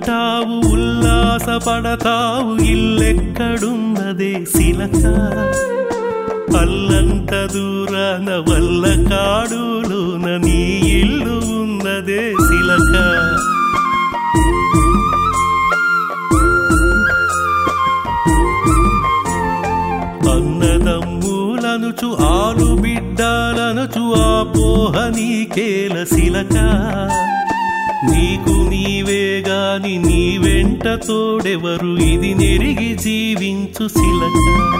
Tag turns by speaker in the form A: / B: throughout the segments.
A: ఉంటావు ఉల్లాసపడతావు ఇల్లెక్కడున్నదే శిలక అల్లంత దూరాన వల్ల కాడులోన నీ ఇల్లు ఉన్నదే శిలక అన్నదమ్ములనుచు ఆలు బిడ్డలనుచు ఆ పోహ నీకేల శిలక నీకు నీవే గాని నీ వెంట తోడెవరు ఇది నెరిగి జీవించు శిలక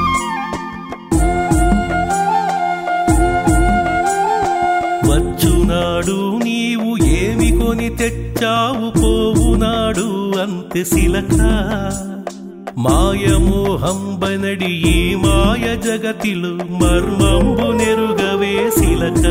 A: వచ్చునాడు నీవు ఏమి కొని తెచ్చావు పోవునాడు అంతే శిలక మాయమోహం బనడి ఈ మాయ జగతిలో మర్మంబు నెరుగవే శిలక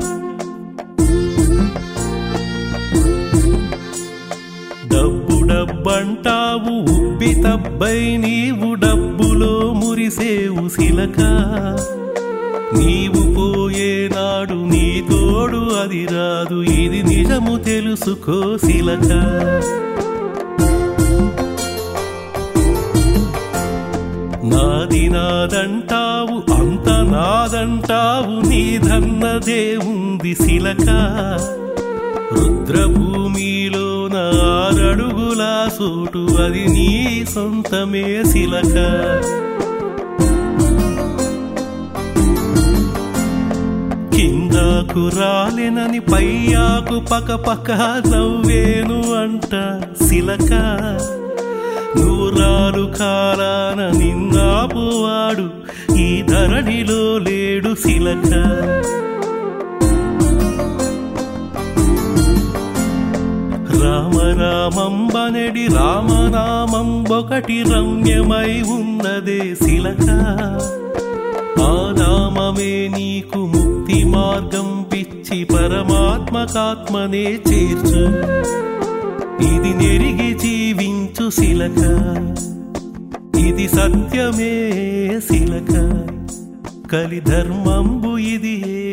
A: డబ్బు డబ్బంటావు ఉబ్బి తబ్బై నీవు డబ్బులో మురిసేవు శిలక నీవు పోయేనాడు నీ తోడు అది రాదు ఇది నిజము తెలుసుకో శిలక నాది నాదంటావు అంత నాదంటావు నీదన్నదే ఉంది శిలక రుద్రభూమిలో నారడుగుల సోటు అది నీ సొంతమే శిలక కిందకు రాలేనని పయ్యాకు పక పక నవ్వేను అంట శిలక నూరాలు కాలాన నిన్నాపువాడు ఈ ధరణిలో లేడు శిలక రామ రామంబనడి రామనామం ఒకటి రమ్యమై ఉన్నదే శిలక ఆ నామమే నీకు ముక్తి మార్గం పిచ్చి పరమాత్మకాత్మనే చేర్చు ఇది నెరిగి జీవించు శిలక ఇది సత్యమే శిలక కలిధర్మంబు ఇది ఏ